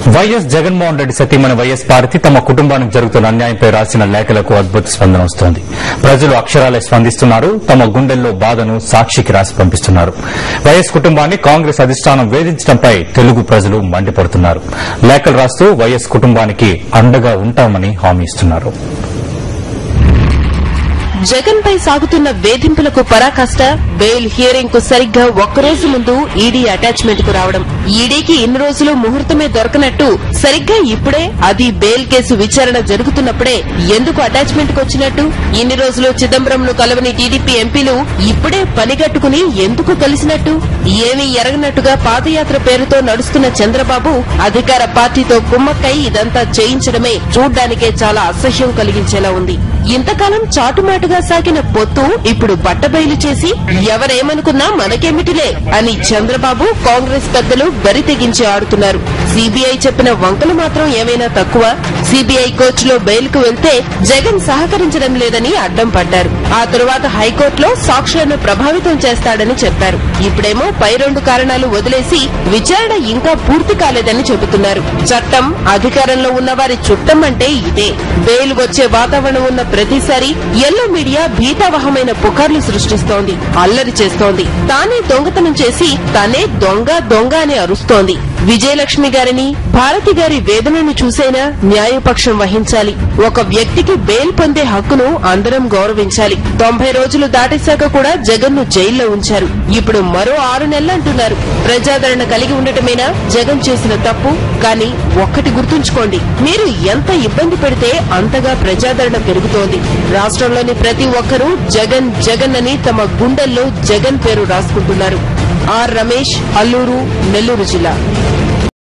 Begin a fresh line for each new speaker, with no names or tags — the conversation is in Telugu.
వైఎస్ జగన్మోహన్ రెడ్డి సతీమణి వైఎస్ భారతి తమ కుటుంబానికి జరుగుతున్న అన్యాయంపై రాసిన లేఖలకు అద్భుత స్పందన వస్తోంది ప్రజలు అక్షరాలే స్పందిస్తున్నారు తమ గుండెల్లో బాధను సాక్షికి రాసి పంపిస్తున్నారు వైఎస్ కుటుంబాన్ని కాంగ్రెస్ అధిష్టానం వేధించడంపై తెలుగు ప్రజలు మండిపడుతున్నారు లేఖలు రాస్తూ వైఎస్ కుటుంబానికి అండగా ఉంటామని హామీ ఇస్తున్నారు
జగన్ పై సాగుతున్న వేధింపులకు పరాకాష్ట బెయిల్ హియరింగ్ కు సరిగ్గా ఒక్కరోజు ముందు ఈడీ అటాచ్మెంట్ కు రావడం ఈడీకి ఇన్ని రోజులు ముహూర్తమే దొరకనట్టు సరిగ్గా ఇప్పుడే అది బెయిల్ కేసు విచారణ జరుగుతున్నప్పుడే ఎందుకు అటాచ్మెంట్ కు వచ్చినట్టు ఇన్ని రోజులు చిదంబరం ను కలవని టీడీపీ ఎంపీలు ఇప్పుడే పనిగట్టుకుని ఎందుకు కలిసినట్టు ఏమీ ఎరగనట్టుగా పాదయాత్ర పేరుతో నడుస్తున్న చంద్రబాబు అధికార పార్టీతో కుమ్మక్కై ఇదంతా చేయించడమే చూడ్డానికే చాలా అసహ్యం కలిగించేలా ఉంది ఇంతకాలం చాటుమాటుగా సాగిన పొత్తు ఇప్పుడు బట్టబయలు చేసి ఎవరేమనుకున్నా మనకేమిటిలే అని చంద్రబాబు కాంగ్రెస్ పెద్దలు బరి తెగించి ఆడుతున్నారు సీబీఐ చెప్పిన వంకలు మాత్రం ఏమైనా తక్కువ సీబీఐ కోర్టులో బెయిల్ కు వెళ్తే జగన్ సహకరించడం లేదని అడ్డం పడ్డారు ఆ తరువాత హైకోర్టులో సాక్షులను ప్రభావితం చేస్తాడని చెప్పారు ఇప్పుడేమో పై రెండు కారణాలు వదిలేసి విచారణ ఇంకా పూర్తి కాలేదని చెబుతున్నారు చట్టం అధికారంలో ఉన్న వారి చుట్టం అంటే ఇదే బెయిల్ వచ్చే వాతావరణం ఉన్న ప్రతిసారి ఎల్లో మీడియా భీతావహమైన పుకార్లు సృష్టిస్తోంది అల్లరి చేస్తోంది తానే దొంగతనం చేసి తానే దొంగ దొంగ అని అరుస్తోంది విజయలక్ష్మి గారిని భారతి గారి వేదనను చూసైనా న్యాయపక్షం వహించాలి ఒక వ్యక్తికి బెయిల్ పొందే హక్కును అందరం గౌరవించాలి తొంభై రోజులు దాటేశాక కూడా జగన్ ను జైల్లో ఉంచారు ఇప్పుడు మరో ఆరు నెలలంటున్నారు ప్రజాదరణ కలిగి ఉండటమేనా జగన్ చేసిన తప్పు కానీ ఒక్కటి గుర్తుంచుకోండి మీరు ఎంత ఇబ్బంది పెడితే అంతగా ప్రజాదరణ పెరుగుతోంది రాష్ట్రంలోని ప్రతి ఒక్కరూ జగన్ జగన్ అని తమ గుండెల్లో జగన్ పేరు రాసుకుంటున్నారు ఆర్ రమేష్ అల్లూరు నెల్లూరు జిల్లా